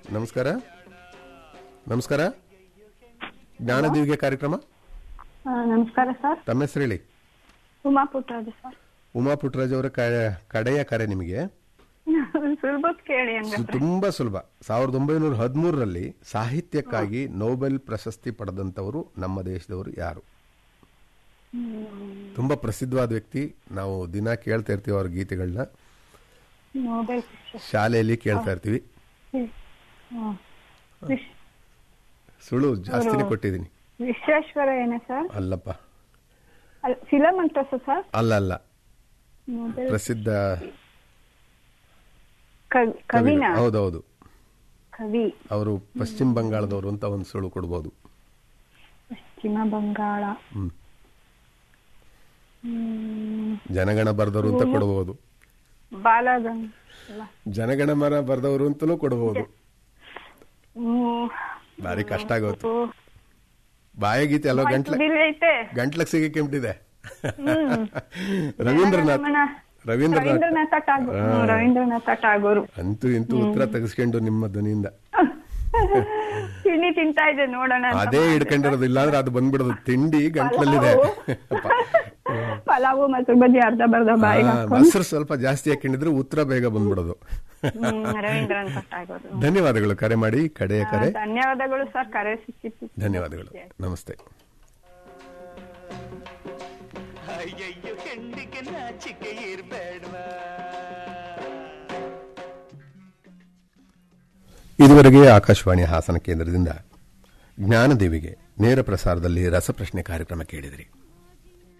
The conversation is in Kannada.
ನಮಸ್ಕಾರ ನಮಸ್ಕಾರ ಜ್ಞಾನದೀವಿಗೆ ಕಾರ್ಯಕ್ರಮ ಆ, ನಮಸ್ಕಾರ ಸರ್ ತಮ್ಮ ಹೆಸರು ಹೇಳಿ ಉಮಾ ಪುಟ್ಟರಾಜು ಸರ್ ಉಮಾ ಪುಟ್ಟರಾಜ್ ಅವರ ಕ- ಕಡೆಯ ಕರೆ ನಿಮಗೆ ಸುಲಭದ್ ಕೇಳಿ ಹಂಗಂದ್ರೆ ತುಂಬಾ ಸುಲಭ ಸಾವಿರದ ಒಂಬೈನೂರ ಹದಿಮೂರರಲ್ಲಿ ಸಾಹಿತ್ಯಕ್ಕಾಗಿ ನೊಬೆಲ್ ಪ್ರಶಸ್ತಿ ಪಡೆದಂತವರು ನಮ್ಮ ದೇಶದವರು ಯಾರು ತುಂಬಾ ಪ್ರಸಿದ್ಧವಾದ ವ್ಯಕ್ತಿ ನಾವು ದಿನ ಕೇಳ್ತಾ ಇರ್ತೀವಿ ಅವ್ರ ಗೀತೆಗಳನ್ನ ನೋಬೆಲ್ ಶಿಕ್ಷೆ. ಶಾಲೆಯಲ್ಲಿ ಕೇಳ್ತಾ ಇರ್ತೀವಿ ಹ್ಮ್. ವಿಶ್- ಸುಳ್ಳು ಜಾಸ್ತಿನೇ ಕೊಟ್ಟಿದ್ದೀನಿ ವಿಶ್ವೇಶ್ವರ ಏನೇ ಸರ್ ಅಲ್ಲಪ್ಪ ಅಲ್- ಫಿಲಂ ಅಂತ ಸರ್ ಅಲ್ಲ ಅಲ್ಲ ನೋಬೆಲ್ ಪ್ರಸಿದ್ಧ ಕ- ಕವಿನ ಕವಿಗಳು. ಹೌದೌದು ಕವಿ ಅವರು ಪಶ್ಚಿಮ ಬಂಗಾಳದವರು ಅಂತ ಒಂದು ಸುಳ್ಳು ಕೊಡ್ಬೋದು ಪಶ್ಚಿಮ ಬಂಗಾಳ ಹ್ಮ್ ಹ್ಮ್. ಜನಗಣ ಬರ್ದವರು ಅಂತ ಕೊಡಬಹುದು ಬಾಲಗಂಗ್ ಅಲ್ಲ. ಜನಗಣಮನ ಬರ್ದವರು ಅಂತಲೂ ಕೊಡಬಹುದು ಹ್ಮ್. ಭಾರಿ ಕಷ್ಟ ಆಗೋತು ಓ, ಬಾಯ ಗೀತೆ ಅಲ್ವಾ ಗಂಟ್ಲ ಸುದಿಲ್ ಐತೆ ಗಂಟ್ಲಕ್ ಸಿಗಿ ಕೆಂಪಿದೆ ಹ್ಮ್. ರವೀಂದ್ರನಾಥ್ ಜನಗಣಮನ. ರವೀಂದ್ರನಾಥ್ ರವೀಂದ್ರನಾಥ ಟಾಗೋರ್ ಹ್ಮ್, ರವೀಂದ್ರನಾಥ ಟಾಗೋರು ಅಂತೂ ಇಂತೂ ಉತ್ತರ ತೆಗೆಸ್ಕೊಂಡು ನಿಮ್ಮ ಧ್ವನಿಯಿಂದ ತಿಂಡಿ ತಿಂತಾ ಇದೆ ನೋಡೋಣ ಅಂತ ಅದೇ ಮಾಡ್ದೆ. ಹಿಡ್ಕೊಂಡಿರೋದು ಇಲ್ಲಾಂದ್ರೆ ಅದು ಬಂದ್ಬಿಡೋದು ತಿಂಡಿ ಗಂಟ್ಲಲ್ಲಿದೆ ಪಲಾವು ಮೊಸರು ಬಜ್ಜಿ ಅರ್ಧ ಬರ್ಧ ಬಾಯಿಗೆ ಆ, ಹಾಕೊಂಡು ಮೊಸರು ಸ್ವಲ್ಪ ಜಾಸ್ತಿ ಹಾಕೊಂಡಿದ್ರೆ ಉತ್ತರ ಬೇಗ ಬಂದ್ಬಿಡೋದು ಹ್ಮ್, ರವೀಂದ್ರನಾಥ ಟಾಗೋರು ಧನ್ಯವಾದಗಳು ಕರೆ ಮಾಡಿ ಕಡೆಯ ಆ, ಕರೆ ಧನ್ಯವಾದಗಳು ಸರ್ ಕರೆ ಸಿಕ್ಕಿತ್ತು ಧನ್ಯವಾದಗಳು ನಮಸ್ತೆ ಅಯ್ಯಯ್ಯೋ ಹೆಣ್ಣಿಗೆ ನಾಚಿಕೆ ಇರ್ಬೇಡ್ವಾ ಇದುವರೆಗೆ ಆಕಾಶವಾಣಿ ಹಾಸನ ಕೇಂದ್ರದಿಂದ ಜ್ಞಾನದೇವಿಗೆ ನೇರ ಪ್ರಸಾರದಲ್ಲಿ ರಸಪ್ರಶ್ನೆ ಕಾರ್ಯಕ್ರಮ ಕೇಳಿದಿರಿ